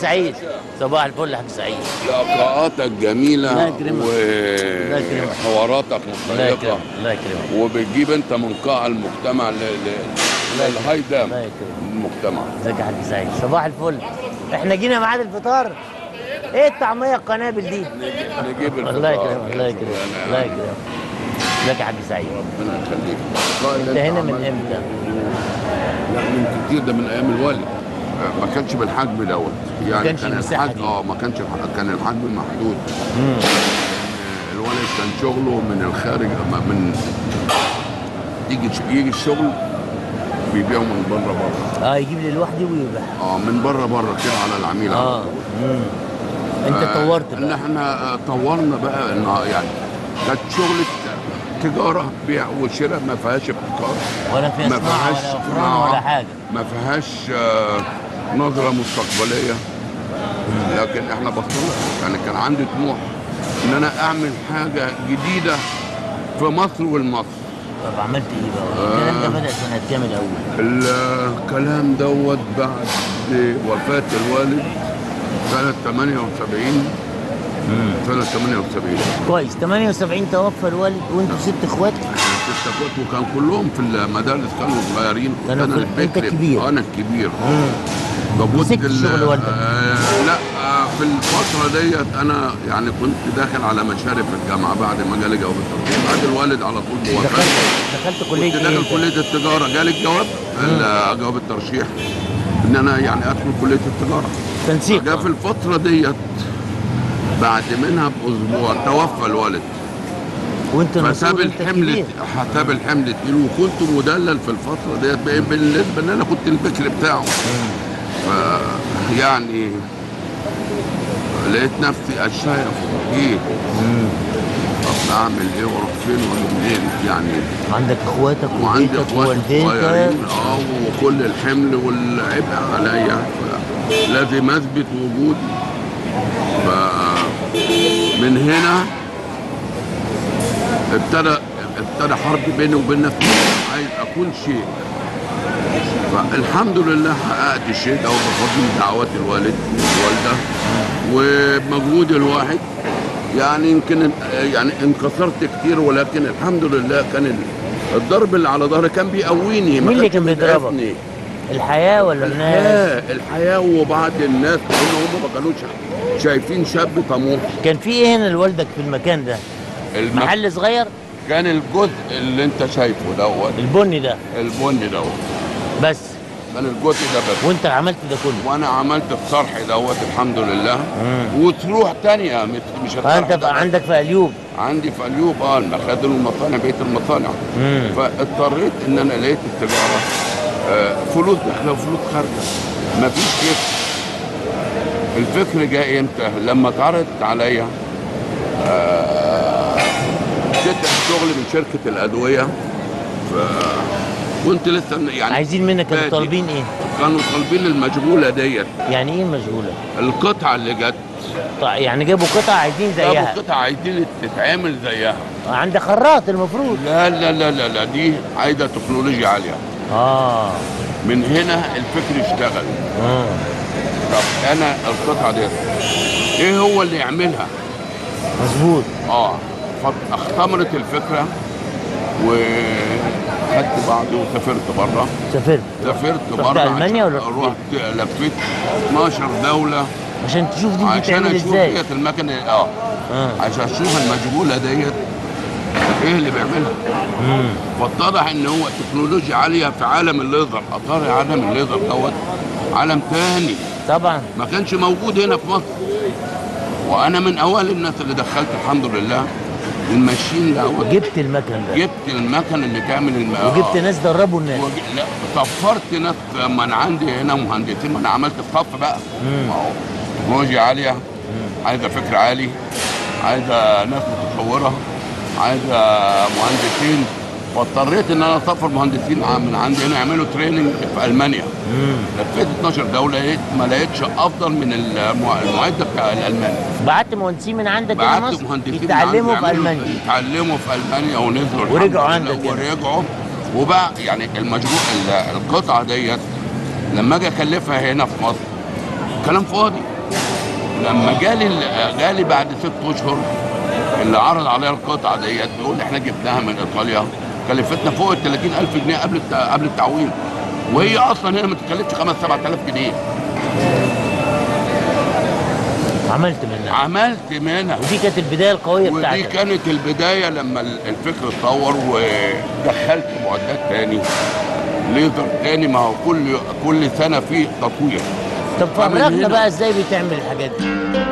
سعيد صباح الفل يا حاج سعيد لقاءاتك الله جميلة يكرمك. الله يكرمك. وحواراتك الله مشيقة يكرمك الله يكرمك وبتجيب انت من قاع المجتمع ل- ل- للهاي دام الله يكرمك المجتمع ازيك يا حاج سعيد صباح الفل احنا جينا ميعاد الفطار ايه الطعميه القنابل دي نجيب الفطار الله يكرمك الله يكرمك يعني الله يكرمك ازيك يا حاج سعيد ربنا يخليك اللقاء اللي انت هنا من عملته- امتى لا من كتير ده من ايام الوالد ما كانش بالحجم دوت يعني كانش كان المساحة الحجم دي. اه ما كانش الح- كان الحجم محدود مم. الوالد كان شغله من الخارج أما من يجي يجي الشغل بيبيعه من بره بره اه يجيب لي لوحدي ويبيع اه من بره بره كده على العميل اه مم. انت آه، طورت ان بقى احنا آه، طورنا بقى إنها يعني كانت شغلة تجارة بيع وشراء ما فيهاش ابتكار ولا في ما صناعه فيهاش ولا فرن صناعة، ولا حاجه ما فيهاش آه، نظرة مستقبلية لكن احنا بطلنا يعني كان عندي طموح ان انا اعمل حاجة جديدة في مصر والمصر طب عملت ايه بقى؟ الكلام ده بدا سنه كام الاول؟ الكلام دوت بعد وفاة الوالد سنة 78 سنة 78 كويس 78 توفى الوالد وانتوا ست اخوات ست اخوات وكان كلهم في المدارس كانوا صغيرين كانوا انا في- انت البكر الكبير. انا الكبير فكنت مسكت ال- شغل والدك. آه لا آه في الفترة ديت انا يعني كنت داخل على مشارف الجامعة بعد ما جالي جواب الترشيح بعد الوالد على طول دخلت بوفاته دخلت كليه كنت ايه؟ داخل انت؟ كلية التجارة جالي الجواب ال- جواب الترشيح ان انا يعني ادخل كلية التجارة تنسيق جاء في الفترة ديت بعد منها باسبوع توفى الوالد وانت فساب المفروض انت الحمل الكبير. ساب الحمل تقيل وكنت مدلل في الفتره ديت ب- بالنسبه ان انا كنت البكر بتاعه ف يعني لقيت نفسي اشتاق ايه طب اعمل ايه واروح فين واروح منين يعني عندك اخواتك وعندي وبيتك اخواتي ووالدتك صغيرين اه وكل الحمل والعبء عليا لازم اثبت وجودي ف من هنا ابتدى ابتدى حرب بيني وبين نفسي عايز اكون شيء فالحمد لله حققت الشيء ده وبفضل دعوات الوالد والوالده ومجهود الواحد يعني يمكن يعني انكسرت كتير ولكن الحمد لله كان ال- الضرب اللي على ظهري كان بيقويني ما مين اللي كانش كان بيضربك؟ بيضعفني. الحياه ولا الناس؟ الحياه الحياه وبعض الناس لان هم ما كانوش شايفين شاب طموح كان في ايه هنا لوالدك في المكان ده؟ المك... محل صغير كان الجزء اللي انت شايفه دوت البني ده البني دوت بس كان الجزء ده بس وانت عملت ده كله وانا عملت الصرح دوت الحمد لله وتروح تانية مش مش آه، الصرح انت ده بقى بس. عندك في اليوب عندي في اليوب اه المخازن والمصانع بيت المصانع مم. فاضطريت ان انا لقيت التجاره آه، فلوس داخله وفلوس خارجه مفيش فكر الفكر جاء امتى؟ لما اتعرضت عليا آه، جيت شغل من شركه الادويه فكنت لسه يعني عايزين منك كانوا بادئ. طالبين ايه؟ كانوا طالبين المشغوله ديت يعني ايه مشغوله؟ القطعه اللي جت طيب يعني جابوا قطع عايزين جابوا زيها قطعه عايزين تتعمل زيها عند خراط المفروض لا لا لا لا لا دي عايزه تكنولوجيا عاليه اه من هنا الفكر اشتغل اه طب انا القطعه دي ايه هو اللي يعملها مظبوط اه فاختمرت الفكره وخدت بعضي وسافرت بره سافرت سافرت رحت بره ألمانيا عشان ولا رحت رحت لفيت 12 دوله عشان تشوف دي عشان بتتعمل اشوف ازاي ديت المكنه اه اه عشان اشوف المشغوله ديت ايه اللي بيعملها مم. فاتضح ان هو تكنولوجيا عاليه في عالم الليزر اطار عالم الليزر دوت عالم تاني طبعا ما كانش موجود هنا في مصر وانا من اوائل الناس اللي دخلت الحمد لله الماشين دوت جبت المكن ده جبت المكن اللي تعمل الم... وجبت ناس دربوا الناس وج... لا صفرت ناس ما انا عندي هنا مهندسين ما انا عملت الصف بقى مم. ما هو تكنولوجيا عاليه عايزه فكر عالي عايزه ناس متطوره عايزه مهندسين فاضطريت ان انا اسافر مهندسين ع- من عندي هنا يعملوا تريننج في المانيا مم. لفيت 12 دوله لقيت ما لقيتش افضل من المع- المعده بتاع الالماني بعت مهندسين من عندك هنا بعت مصر مهندسين يتعلموا عندي في يعملوا- المانيا يتعلموا في المانيا ونزلوا الحمد ورجعوا لله عندك هنا. ورجعوا وبقى يعني المشروع ال- القطعه ديت لما اجي اكلفها هنا في مصر كلام فاضي لما جالي ال- جالي بعد ست اشهر اللي عرض عليا القطعه ديت بيقول احنا جبناها من ايطاليا كلفتنا فوق ال 30000 جنيه قبل الت- قبل التعويض وهي اصلا هنا ما تكلفش 5 7000 جنيه عملت منها عملت منها ودي كانت البدايه القويه ودي بتاعتك كانت البدايه لما ال- الفكر اتطور ودخلت معدات تاني ليزر تاني ما هو كل كل سنه في تطوير طب فمن فرجنا هنا- بقى ازاي بتعمل الحاجات دي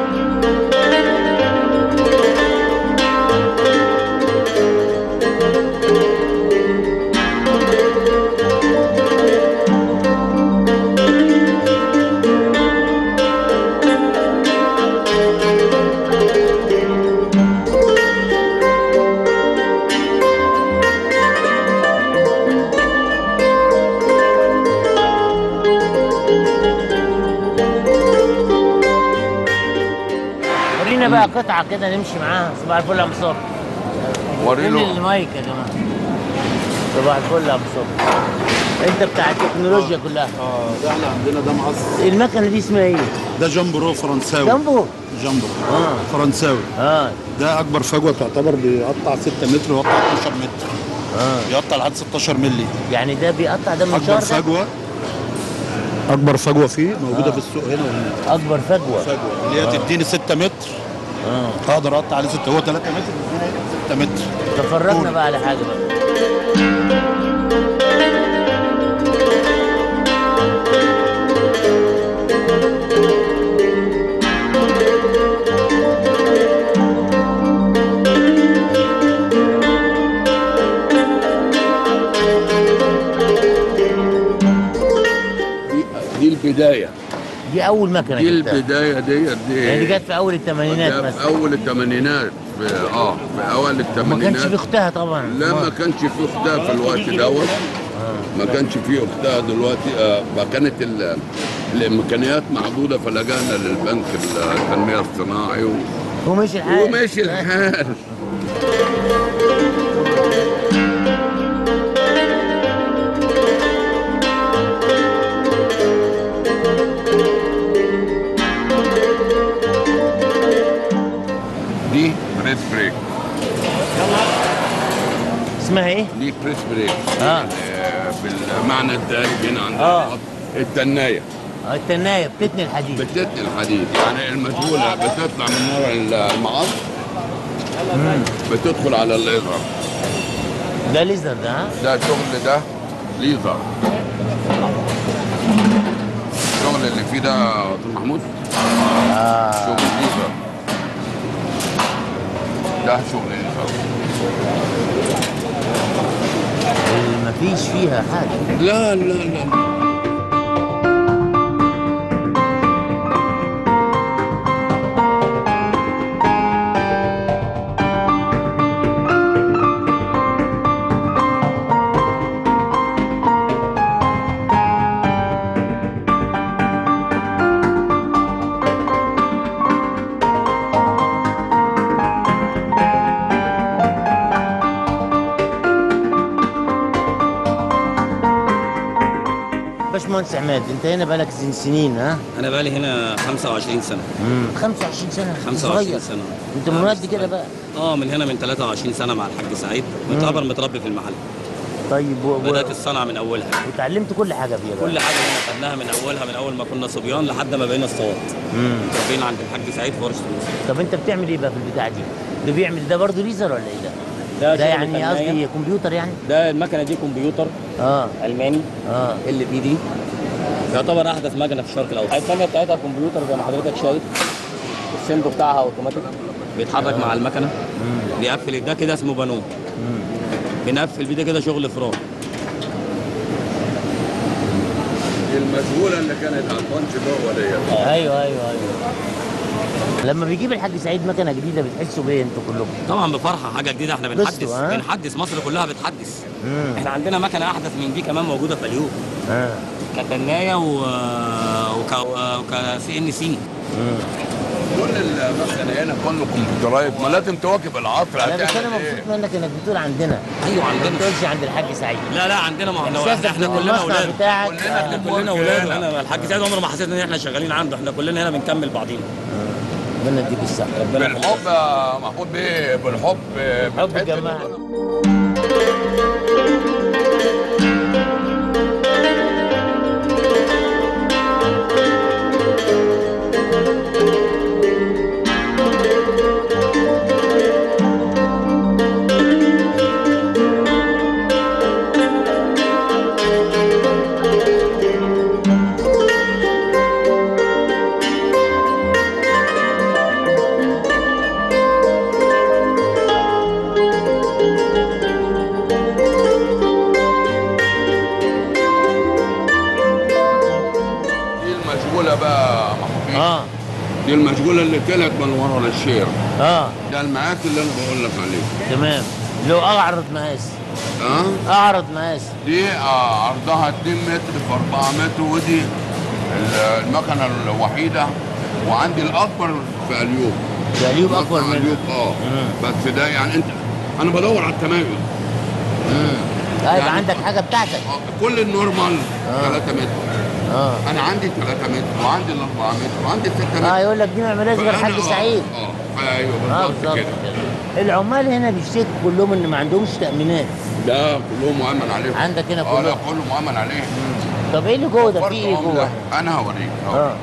ورينا بقى قطعه كده نمشي معاها صباح الفل يا مصطفى وري قول له المايك يا جماعه صباح الفل يا مصطفى انت بتاع التكنولوجيا كلها اه ده احنا عندنا ده مقص المكنه دي اسمها ايه؟ ده جامبرو فرنساوي جنبه جامبرو اه فرنساوي اه ده اكبر فجوه تعتبر بيقطع 6 متر ويقطع 12 متر اه بيقطع لحد 16 مللي يعني ده بيقطع ده اكبر المنشار ده فجوه اكبر فجوه فيه موجوده في السوق هنا وهنا اكبر فجوه فجوه اللي هي تديني 6 متر اه اقدر اقطع عليه 6 هو 3 متر تديني 6 متر تفرجنا طول. بقى على حاجه بقى دي, دي البدايه دي اول مكنه دي جبتها البدايه ديت دي يعني دي جت في اول الثمانينات ده في مثلا اول الثمانينات في اه في اوائل ما كانش الثمانينات في اختها طبعا لا ما كانش في اختها في الوقت دوت ما كانش في اختها دلوقتي آه فكانت ال- الامكانيات محدوده فلجأنا للبنك التنميه الصناعي و... ومشي الحال وماشي الحال دي بريس بريك اسمها ايه؟ دي بريس بريك اه آه، بالمعنى الدارج هنا عندنا آه. التنايه آه، التنايه بتتني الحديد بتتني الحديد يعني المجهوله بتطلع من ورا المعص بتدخل على الليزر ده ليزر ده ها؟ ده الشغل ده ليزر الشغل اللي فيه ده يا دكتور محمود اه شغل ليزر ده شغل ليزر مفيش فيها حاجه لا لا لا باشمهندس عماد انت هنا بقالك سن- سنين ها؟ انا بقالي هنا 25 سنه امم 25 سنه 25 صغير سنه انت من قد كده بقى اه من هنا من 23 سنه مع الحاج سعيد متعتبر متربي في المحل طيب و... و... بدات الصنعه من اولها وتعلمت كل حاجه فيها بقى كل حاجه هنا خدناها من اولها من اول ما كنا صبيان لحد ما بقينا اسطوات امم متربيين عند الحاج سعيد في ورشه الموسيقى طب انت بتعمل ايه بقى في البتاع دي؟ ده بيعمل ده برضه ليزر ولا ايه ده؟ ده شغل يعني فنية. قصدي كمبيوتر يعني؟ ده المكنه دي كمبيوتر اه الماني اه ال بي دي يعتبر احدث مكنه في الشرق الاوسط الثانيه بتاعتها كمبيوتر زي ما حضرتك شايف السندو بتاعها اوتوماتيك بيتحرك مع المكنه بيقفل ده كده اسمه بانون بنقفل بيه ده كده شغل فران المجهوله اللي كانت على البنش جوه ديت ايوه ايوه ايوه لما بيجيب الحاج سعيد مكنه جديده بتحسوا بايه انتوا كلكم؟ طبعا بفرحه حاجه جديده احنا بنحدث بصوا، ها؟ بنحدث مصر كلها بتحدث امم احنا عندنا مكنه احدث من دي كمان موجوده في اليوم اه كتنايه و... وك... وك سي ان سي امم كل المكنه هنا كله كمبيوترايز ما لازم تواكب العصر لا بس انا هتعمل مبسوط ايه؟ منك انك بتقول عندنا ايوه ما عندنا بتقولش عند الحاج سعيد لا لا عندنا ما احنا احساسك احنا ان كلنا المصنع اولاد بتاعك كلنا آه. بنبقى كلنا ورجالة. اولاد انا الحاج سعيد عمره ما حسيت ان احنا شغالين عنده احنا كلنا هنا بنكمل بعضينا ربنا يديك الصحه ربنا يخليك. بالحب يا محمود بيه بالحب حب بتحس الجماعة. إن- دي المشغوله بقى يا محمود بيه اه دي المشغوله اللي طلعت من ورا الشير اه ده المعاك اللي انا بقول لك عليه تمام لو اعرض مقاس اه اعرض مقاس دي آه، عرضها 2 متر في 4 متر ودي ال- المكنه الوحيده وعندي الاكبر في اليوب ده اليوب اكبر مصنع منه اليوب اه مم. بس ده يعني انت انا بدور على التميز اه يبقى يعني- عندك حاجه بتاعتك آه، كل النورمال آه. 3 متر اه انا عندي 3 متر وعندي ال 4 متر وعندي 6 متر اه يقول لك دي ما يعملهاش غير فأنا- حاج آه، سعيد اه ايوه اه بالظبط بالظبط كده كده. العمال هنا بيشتكوا كلهم ان ما عندهمش تامينات ده كلهم مؤمن عليهم عندك هنا اه لا كلهم كله مؤمن عليه طب ايه اللي جوه ده في فرق ايه عملة. جوه انا هوريك أهو. اه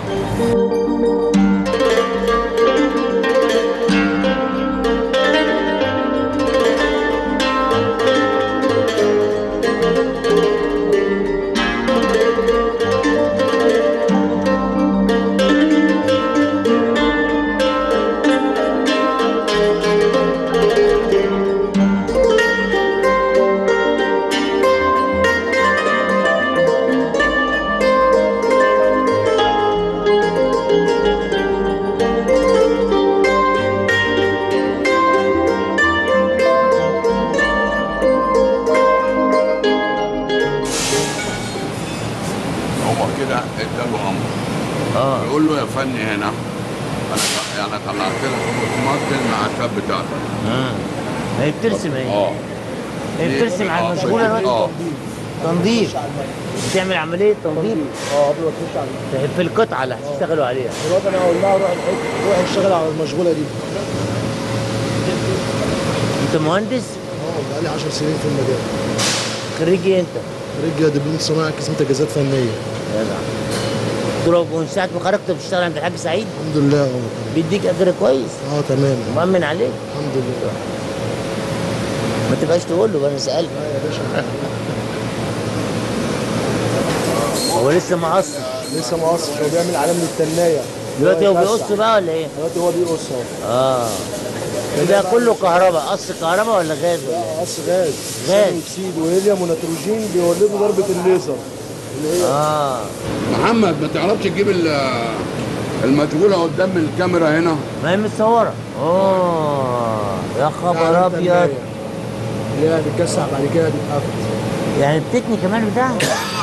هو كده اداله امر اه يقول له يا فني هنا انا ط- يعني طلعت لك ممثل مع الكاب بتاعتك اه ما هي بترسم اهي اه هي بترسم على آه، المشغوله دلوقتي اه تنظيف بتعمل عمليه تنظيف اه قبل ما تخش على في القطعه اللي هتشتغلوا عليها دلوقتي انا هقول لها روح الحته روح اشتغل على المشغوله دي انت مهندس اه بقالي 10 سنين في المجال خريج ايه انت؟ خريج دبلوم صناعه قسم تجهيزات فنيه جدع تروح ومن ساعه ما خرجت بتشتغل عند الحاج سعيد الحمد لله اه بيديك اجر كويس اه تمام مؤمن عليك الحمد لله ما تبقاش تقول له انا سالت اه يا باشا هو لسه مقصر لسه ما قصش هو بيعمل علامه التنايه دلوقتي هو يتوسع. بيقص بقى ولا ايه؟ دلوقتي هو بيقص اهو اه ده كله كهرباء قص كهرباء ولا غاز ولا ايه؟ لا قص غاز غاز. ثاني اكسيد وهيليوم ونيتروجين بيولدوا ضربه الليزر اللي هي اه محمد ما تعرفش تجيب ال- المشغوله قدام الكاميرا هنا ما هي متصوره اوه يا خبر علامة ابيض التناية. اللي هي بتكسح بعد كده تتقفل يعني التكني كمان بتاعها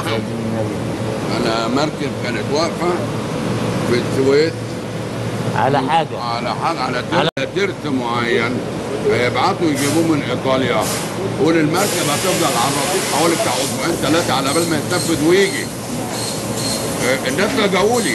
انا مركب كانت واقفه في السويس على حاجه على حاجه على ترس, ترس معين هيبعتوا يجيبوه من ايطاليا قول المركب هتفضل على الرصيف حوالي بتاع اسبوعين ثلاثه على بال ما يتنفذ ويجي آه، الناس لجأوا لي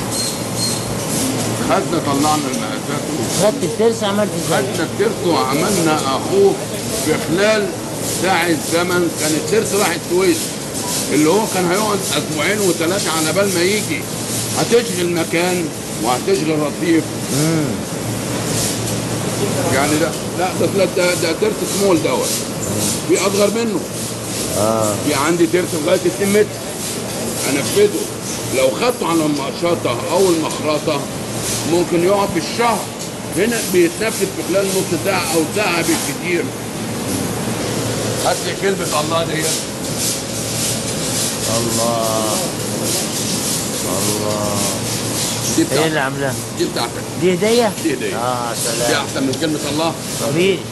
خدنا طلعنا المقاسات خدت الترس عملت ازاي؟ خدنا الترس وعملنا اخوه في خلال ساعة زمن كان الترس راح السويس اللي هو كان هيقعد اسبوعين وثلاثة على بال ما يجي هتشغل مكان وهتشغل رصيف يعني ده لا ده ده, ده ترس سمول دوت في اصغر منه اه في عندي ترس لغايه 2 متر انفذه لو خدته على المقشطه او المخرطه ممكن يقعد بالشهر هنا بيتنفذ في خلال نص ساعه او ساعه بالكثير هات لي كلمه الله ديت الله الله دي ايه اللي بتاعتك عاملاها؟ دي بتاعتك دي هديه؟ دي هدية. اه دي سلام احسن من كلمه الله طبيعي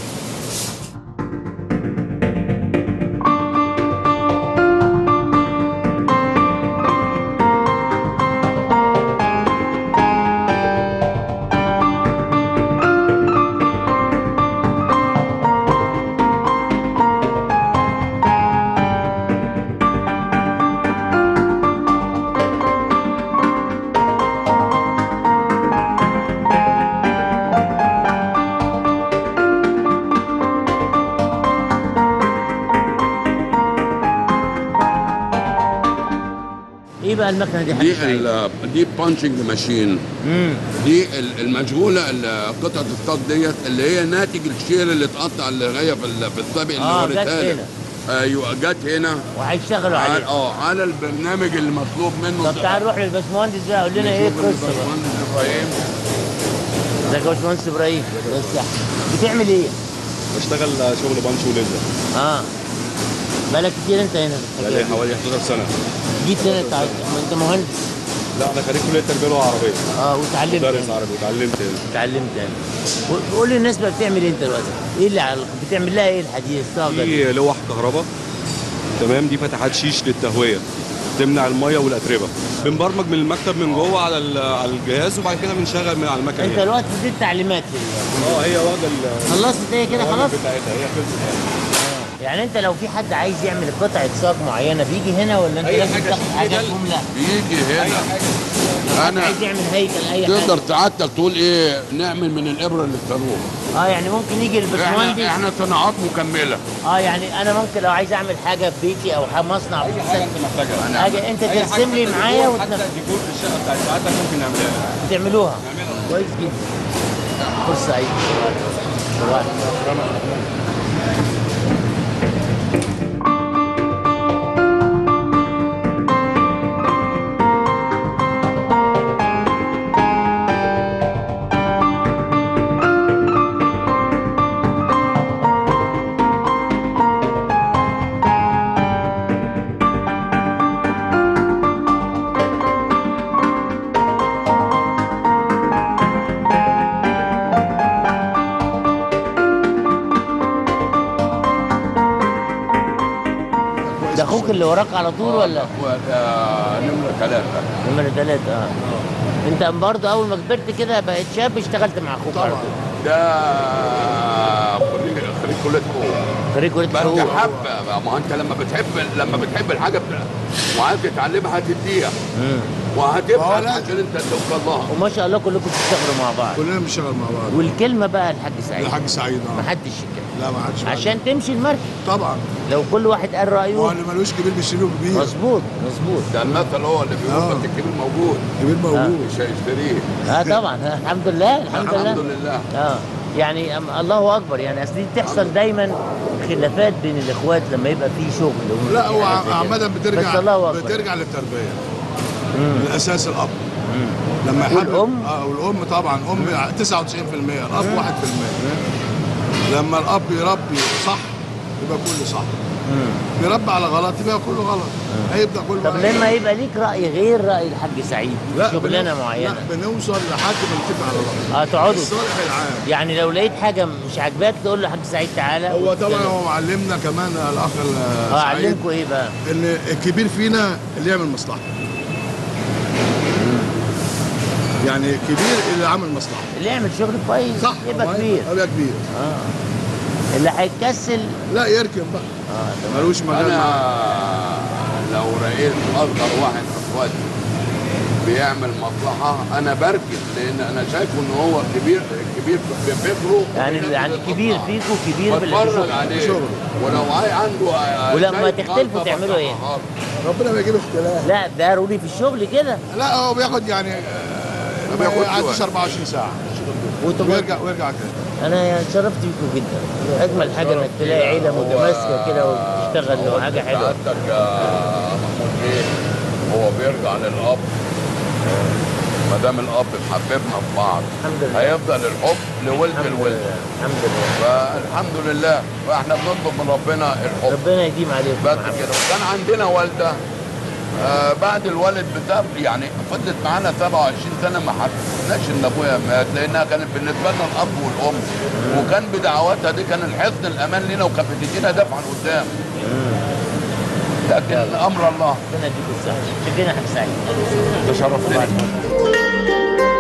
بقى المكنه دي دي حاج سعيد؟ ال- دي بانشنج ماشين امم دي ال- المشغوله ال- قطعه الصاج ديت اللي هي ناتج الشير اللي اتقطع اللي هي في ال- في السابق اللي آه، جت وريتها لك. هنا. ايوه جت هنا وهيشتغلوا على عليه اه على البرنامج اللي مطلوب منه طب تعال نروح للباشمهندس بقى قول لنا ايه نشوف القصه بقى الباشمهندس ابراهيم ازيك يا باشمهندس ابراهيم بس بتعمل ايه؟ بشتغل شغل بانش وليزر اه بقالك كتير انت هنا في بقالي الحكاية دي. حوالي 11 سنه جيت هنا تع... ما انت مهندس لا انا خريج كليه التربيه والعربيه اه وتعلمت مدرس هنا. عربي اتعلمت هنا اتعلمت هنا و- قول للناس بقى بتعمل ايه انت دلوقتي؟ ايه اللي على بتعمل لها ايه الحديد الصعب ده؟ في لوح كهرباء تمام دي فتحات شيش للتهويه تمنع الميه والاتربه بنبرمج من المكتب من جوه على ال- على الجهاز وبعد كده بنشغل من على المكنه انت يعني. دلوقتي اديت تعليمات في اه هي واخده ال- خلصت هي كده الأوامر خلاص؟ بتاعتها هي خلصت يعني. يعني انت لو في حد عايز يعمل قطعه صاج معينه بيجي هنا ولا انت أي لازم حاجة تاخد تيجي حاجات ده- جمله؟ بيجي هنا انا انا عايز يعمل هيكل اي حاجه تقدر سعادتك تقول ايه نعمل من الابره للصاروخ اه يعني ممكن يجي احنا الباشمهندس احنا صناعات مكمله اه يعني انا ممكن لو عايز اعمل حاجه في بيتي او ح- مصنع في اي حاجه انت محتاجها أنا- حاجه انت أي حاجة ترسم لي حتى معايا ديكور- حتى وتنفذ ديكور في الشقه بتاعت ساعتك ممكن نعملها تعملوها نعملها كويس جدا فرصه سعيده صباح الخير. ده اخوك اللي وراك على طول ولا وده نمره ثلاثه نمرة ثلاثة اه انت برضه اول ما كبرت كده بقيت شاب اشتغلت مع اخوك على طول ده خريج خريج كليه حقوق خريج كلية بس حقوق حب ما هو انت لما بتحب لما بتحب الحاجه بتاع- وعايز تتعلمها هتديها مم. وهتبحث عشان انت توصل لها وما شاء الله كلكم بتشتغلوا مع بعض كلنا بنشتغل مع بعض والكلمة بقى الحاج سعيد الحاج سعيد ما اه حدش يتكلم لا ما حدش معانا. عشان تمشي المركب طبعا لو كل واحد قال هو رأيه اللي ملوش كبير بيشتريه كبير مظبوط مظبوط ده المثل هو اللي بيقول آه. بس الكبير موجود كبير موجود مش هيشتريه اه طبعا الحمد لله الحمد لله الحمد لله اه يعني أم- الله اكبر يعني اصل دي بتحصل دايما خلافات بين الاخوات لما يبقى في شغل وفي لا هو حاجات زي كده. عامة بترجع بس الله اكبر بترجع للتربية مم. الأساس الأب لما يحب والأم؟ اه والأم طبعا أم 99% الأب 1% لما الأب يربي صح يبقى كله صح بيربي على غلط يبقى كله غلط هيبدأ كله طب لما يبقى ليك راي غير راي الحاج سعيد لا في شغلانه بنو- معينه لا بنوصل لحد ما نتفق على رأي اه تقعدوا الصالح العام يعني لو لقيت حاجه مش عاجباك تقول له حاج سعيد تعالى هو طبعا وتتكلم. هو معلمنا كمان الاخ اه سعيد علمكم ايه بقى ان الكبير فينا اللي يعمل مصلحه يعني الكبير اللي عمل مصلحه اللي يعمل شغل كويس صح يبقى هو كبير يبقى كبير اه اللي هيتكسل لا يركن بقى اه تمام ملوش مجال انا معاه. لو رأيت اصغر واحد اخواتي بيعمل مصلحه انا بركز لان انا شايفه ان هو كبير كبير بفكره يعني يعني كبير فيكم كبير في بتفرج الشغل عليه شغل. ولو عاي عنده ولما شايف تختلفوا غلطة تعملوا ايه؟ بصححها. ربنا ما يجيب اختلاف لا ده ضروري في الشغل كده لا هو بياخد يعني آه، ما ما بياخدش يعديش وقت. 24 ساعه وانتوا ويرجع ويرجع كده انا اتشرفت بيكم جدا اجمل حاجه انك تلاقي عيله هو- متماسكه كده وبتشتغل هو وحاجه حلوه سعادتك يا محمود ايه هو بيرجع للاب ما دام الاب محببنا في بعض الحمد لله. هيفضل الحب لولد الحمد الولد لله الحمد لله فالحمد لله واحنا بنطلب من ربنا الحب ربنا يديم عليكم بس محمد. كده وكان عندنا والده آه بعد الوالد بتاع يعني فضلت معانا 27 سنه ما حسناش ان ابويا مات لانها كانت بالنسبه لنا الاب والام وكان بدعواتها دي كان الحصن الامان لنا وكانت بتدينا دفعه لقدام لكن امر الله ربنا يديكم الصحه شكرا يا حاج سعيد تشرفتني